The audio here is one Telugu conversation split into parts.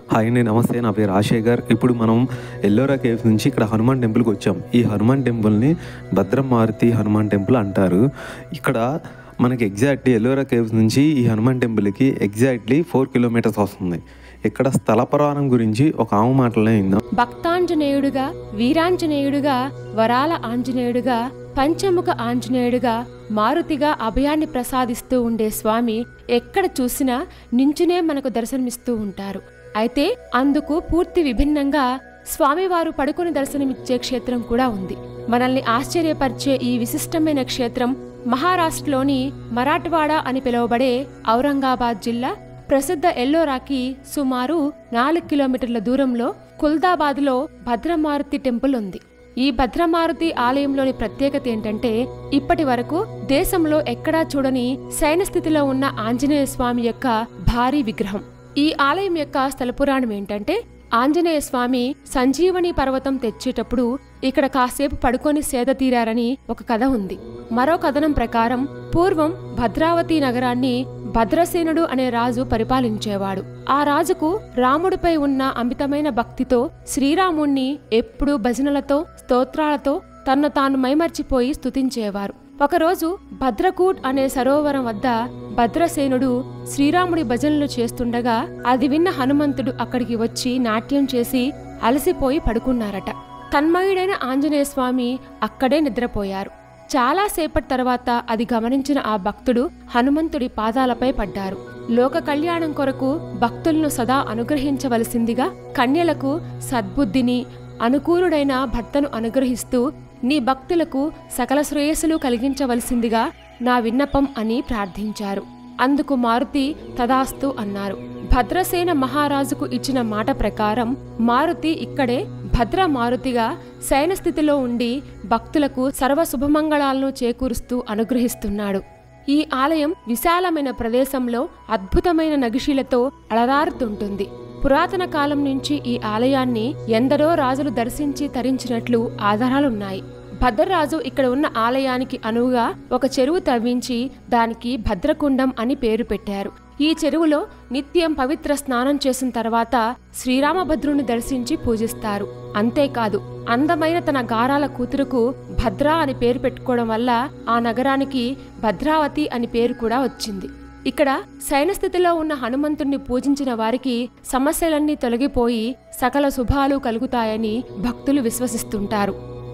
హాయ్ అండి నమస్తే నా పేరు రాజశేఖర్ ఇప్పుడు మనం ఎల్లోరా కేవ్స్ నుంచి ఇక్కడ హనుమాన్ టెంపుల్కి వచ్చాం ఈ హనుమాన్ టెంపుల్ని భద్రమారుతి హనుమాన్ టెంపుల్ అంటారు ఇక్కడ మనకి ఎగ్జాక్ట్లీ ఎల్లోరా కేవ్స్ నుంచి ఈ హనుమాన్ టెంపుల్కి ఎగ్జాక్ట్లీ ఫోర్ కిలోమీటర్స్ వస్తుంది ఇక్కడ స్థల పురాణం గురించి ఒక ఆమె మాటలనే విందాం భక్తాంజనేయుడుగా వీరాంజనేయుడుగా వరాల ఆంజనేయుడుగా పంచముఖ ఆంజనేయుడుగా మారుతిగా అభయాన్ని ప్రసాదిస్తూ ఉండే స్వామి ఎక్కడ చూసినా నించునే మనకు దర్శనమిస్తూ ఉంటారు అయితే అందుకు పూర్తి విభిన్నంగా స్వామివారు పడుకుని దర్శనమిచ్చే క్షేత్రం కూడా ఉంది మనల్ని ఆశ్చర్యపరిచే ఈ విశిష్టమైన క్షేత్రం మహారాష్ట్రలోని మరాఠ్వాడ అని పిలువబడే ఔరంగాబాద్ జిల్లా ప్రసిద్ధ ఎల్లోరాకి సుమారు నాలుగు కిలోమీటర్ల దూరంలో కుల్దాబాద్లో భద్రమారుతి టెంపుల్ ఉంది ఈ భద్రమారుతి ఆలయంలోని ప్రత్యేకత ఏంటంటే ఇప్పటి వరకు దేశంలో ఎక్కడా చూడని శయన స్థితిలో ఉన్న ఆంజనేయ స్వామి యొక్క భారీ విగ్రహం ఈ ఆలయం యొక్క స్థల పురాణం ఏంటంటే ఆంజనేయ స్వామి సంజీవని పర్వతం తెచ్చేటప్పుడు ఇక్కడ కాసేపు పడుకొని సేద తీరారని ఒక కథ ఉంది మరో కథనం ప్రకారం పూర్వం భద్రావతి నగరాన్ని భద్రసేనుడు అనే రాజు పరిపాలించేవాడు ఆ రాజుకు రాముడిపై ఉన్న అమితమైన భక్తితో శ్రీరాముణ్ణి ఎప్పుడూ భజనలతో స్తోత్రాలతో తన్ను తాను మైమర్చిపోయి స్తుతించేవారు ఒకరోజు భద్రకూట్ అనే సరోవరం వద్ద భద్రసేనుడు శ్రీరాముడి భజనలు చేస్తుండగా అది విన్న హనుమంతుడు అక్కడికి వచ్చి నాట్యం చేసి అలసిపోయి పడుకున్నారట తన్మయుడైన ఆంజనేయ స్వామి అక్కడే నిద్రపోయారు చాలాసేపటి తర్వాత అది గమనించిన ఆ భక్తుడు హనుమంతుడి పాదాలపై పడ్డారు లోక కళ్యాణం కొరకు భక్తులను సదా అనుగ్రహించవలసిందిగా కన్యలకు సద్బుద్ధిని అనుకూలుడైన భర్తను అనుగ్రహిస్తూ నీ భక్తులకు సకల శ్రేయస్సులు కలిగించవలసిందిగా నా విన్నపం అని ప్రార్థించారు అందుకు మారుతి తదాస్తు అన్నారు భద్రసేన మహారాజుకు ఇచ్చిన మాట ప్రకారం మారుతి ఇక్కడే భద్ర మారుతిగా శయన స్థితిలో ఉండి భక్తులకు సర్వ శుభమంగళాలను చేకూరుస్తూ అనుగ్రహిస్తున్నాడు ఈ ఆలయం విశాలమైన ప్రదేశంలో అద్భుతమైన నగిషీలతో అలరారుతుంటుంది పురాతన కాలం నుంచి ఈ ఆలయాన్ని ఎందరో రాజులు దర్శించి తరించినట్లు ఆధారాలున్నాయి భద్రరాజు ఇక్కడ ఉన్న ఆలయానికి అనువుగా ఒక చెరువు తవ్వించి దానికి భద్రకుండం అని పేరు పెట్టారు ఈ చెరువులో నిత్యం పవిత్ర స్నానం చేసిన తర్వాత శ్రీరామభద్రుని దర్శించి పూజిస్తారు అంతేకాదు అందమైన తన గారాల కూతురుకు భద్ర అని పేరు పెట్టుకోవడం వల్ల ఆ నగరానికి భద్రావతి అని పేరు కూడా వచ్చింది ఇక్కడ శయనస్థితిలో ఉన్న హనుమంతుణ్ణి పూజించిన వారికి సమస్యలన్నీ తొలగిపోయి సకల శుభాలు కలుగుతాయని భక్తులు విశ్వసిస్తుంటారు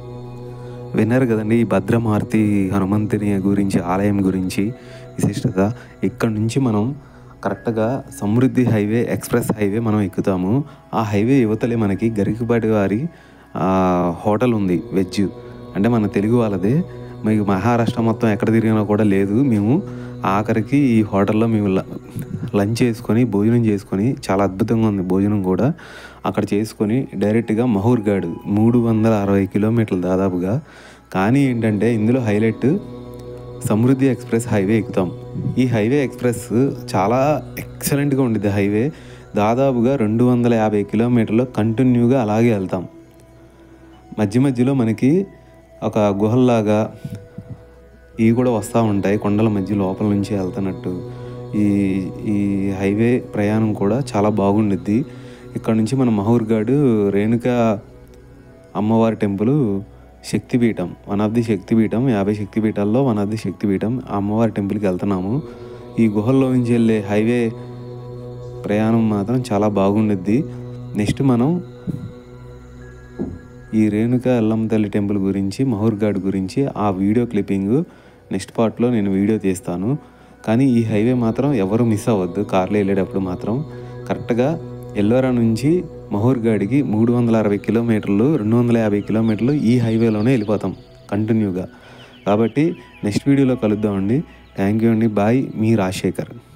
విన్నారు కదండి ఈ భద్రమారుతి హనుమంతుని గురించి ఆలయం గురించి విశిష్టత ఇక్కడ నుంచి మనం కరెక్ట్గా సమృద్ధి హైవే ఎక్స్ప్రెస్ హైవే మనం ఎక్కుతాము ఆ హైవే యువతలే మనకి గరికపాటి వారి ఆ, హోటల్ ఉంది వెజ్ అంటే మన తెలుగు వాళ్ళదే మీకు మహారాష్ట్ర మొత్తం ఎక్కడ తిరిగినా కూడా లేదు మేము ఆఖరికి ఈ హోటల్లో మేము ల- లంచ్ చేసుకొని భోజనం చేసుకొని చాలా అద్భుతంగా ఉంది భోజనం కూడా అక్కడ చేసుకొని డైరెక్ట్గా మహూర్గాడ్ మూడు వందల అరవై కిలోమీటర్లు దాదాపుగా కానీ ఏంటంటే ఇందులో హైలైట్ సమృద్ధి ఎక్స్ప్రెస్ హైవే ఎక్కుతాం ఈ హైవే ఎక్స్ప్రెస్ చాలా ఎక్సలెంట్గా ఉండిద్ది హైవే దాదాపుగా రెండు వందల యాభై కిలోమీటర్లు కంటిన్యూగా అలాగే వెళ్తాం మధ్య మధ్యలో మనకి ఒక గుహల్లాగా ఇవి కూడా వస్తూ ఉంటాయి కొండల మధ్య లోపల నుంచి వెళ్తున్నట్టు ఈ ఈ హైవే ప్రయాణం కూడా చాలా బాగుండిద్ది ఇక్కడ నుంచి మన మహూర్గాడు రేణుక అమ్మవారి టెంపుల్ శక్తిపీఠం వన్ ఆఫ్ ది శక్తిపీఠం యాభై శక్తిపీఠాల్లో వన్ ఆఫ్ ది శక్తిపీఠం ఆ అమ్మవారి టెంపుల్కి వెళ్తున్నాము ఈ గుహల్లో నుంచి వెళ్ళే హైవే ప్రయాణం మాత్రం చాలా బాగుండిద్ది నెక్స్ట్ మనం ఈ రేణుక ఎల్లమ్మ తల్లి టెంపుల్ గురించి మహూర్గాడ్ గురించి ఆ వీడియో క్లిప్పింగ్ నెక్స్ట్ పార్ట్లో నేను వీడియో తీస్తాను కానీ ఈ హైవే మాత్రం ఎవరు మిస్ అవ్వద్దు కార్లో వెళ్ళేటప్పుడు మాత్రం కరెక్ట్గా ఎల్లోరా నుంచి మహూర్గాడికి మూడు వందల అరవై కిలోమీటర్లు రెండు వందల యాభై కిలోమీటర్లు ఈ హైవేలోనే వెళ్ళిపోతాం కంటిన్యూగా కాబట్టి నెక్స్ట్ వీడియోలో కలుద్దామండి థ్యాంక్ యూ అండి బాయ్ మీ రాజశేఖర్